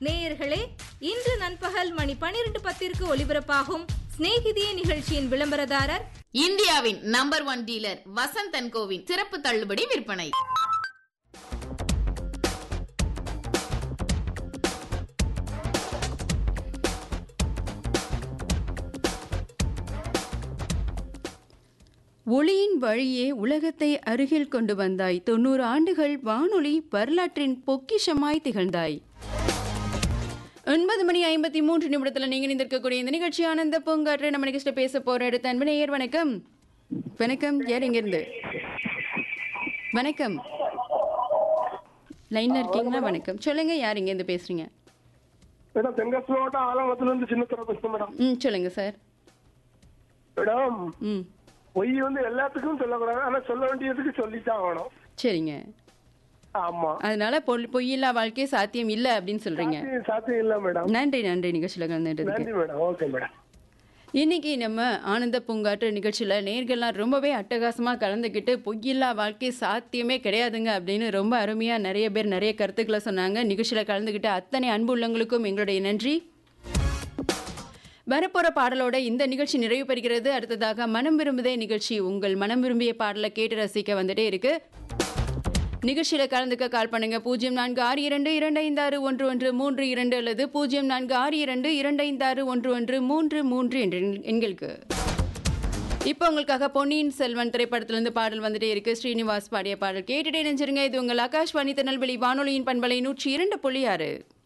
நேயர்களே இன்று நண்பகல் மணி பனிரெண்டு பத்திற்கு ஒலிபரப்பாகும் சிநேகிதியே நிகழ்ச்சியின் விளம்பரதாரர் இந்தியாவின் number one dealer Vasanth and கோவின் சிறப்பு தள்ளுபடி விற்பனை ஒளியின் வழியே உலகத்தை அருகில் கொண்டு வந்தாய் தொண்ணூறு ஆண்டுகள் வானொலி வரலாற்றின் பொக்கிஷமாய் திகழ்ந்தாய் ஒன்பது மணி ஐம்பத்தி மூன்று நிமிடத்தில் நீங்கள் நிந்திருக்கக்கூடிய இந்த நிகழ்ச்சி ஆனந்த பூங்காற்று நம்ம நிகழ்ச்சியில் பேச போற அடுத்த அன்பு நேயர் வணக்கம் வணக்கம் யார் இருந்து வணக்கம் லைன்ல இருக்கீங்களா வணக்கம் சொல்லுங்க யார் இருந்து பேசுறீங்க மேடம் தென்காசி மாவட்டம் ஆலங்குளத்துல இருந்து சின்னத்தர பேசுறேன் மேடம் ம் சொல்லுங்க சார் மேடம் ம் பொய் வந்து எல்லாத்துக்கும் சொல்லக்கூடாது ஆனா சொல்ல வேண்டியதுக்கு சொல்லித்தான் ஆகணும் சரிங்க ஆமா அதனால பொல் பொய்யில்லா வாழ்க்கை சாத்தியம் இல்லை அப்படின்னு சொல்றீங்க சாத்தியம் சாத்தியம் இல்ல மேடம் நன்றி நன்றி நிகழ்ச்சியில் கலந்துட்டு நன்றி மேடம் ஓகே மேடம் இன்னைக்கு நம்ம ஆனந்த பூங்காற்று நிகழ்ச்சியில் நேர்கள்லாம் ரொம்பவே அட்டகாசமாக கலந்துக்கிட்டு பொய்யில்லா வாழ்க்கை சாத்தியமே கிடையாதுங்க அப்படின்னு ரொம்ப அருமையாக நிறைய பேர் நிறைய கருத்துக்களை சொன்னாங்க நிகழ்ச்சியில் கலந்துக்கிட்ட அத்தனை அன்பு உள்ளங்களுக்கும் எங்களுடைய நன்றி வரப்போற பாடலோட இந்த நிகழ்ச்சி நிறைவு பெறுகிறது அடுத்ததாக மனம் விரும்புதே நிகழ்ச்சி உங்கள் மனம் விரும்பிய பாடலை கேட்டு ரசிக்க வந்துட்டே இருக்கு நிகழ்ச்சியில கலந்துக்க கால் பண்ணுங்க பூஜ்ஜியம் நான்கு ஆறு இரண்டு இரண்டு ஐந்து ஆறு ஒன்று ஒன்று மூன்று இரண்டு அல்லது பூஜ்ஜியம் நான்கு ஆறு இரண்டு இரண்டு ஐந்து ஆறு ஒன்று ஒன்று மூன்று மூன்று என்ற எண்- எண்களுக்கு இப்போ உங்களுக்காக பொன்னியின் செல்வன் திரைப்படத்திலிருந்து பாடல் வந்துட்டே இருக்கு ஸ்ரீனிவாஸ் பாடிய பாடல் கேட்டுட்டே நினைச்சிருங்க இது உங்கள் ஆகாஷ்வாணி திருநெல்வேலி வானொலியின் பண்பலை நூற்றி இரண்டு புள்ளி ஆறு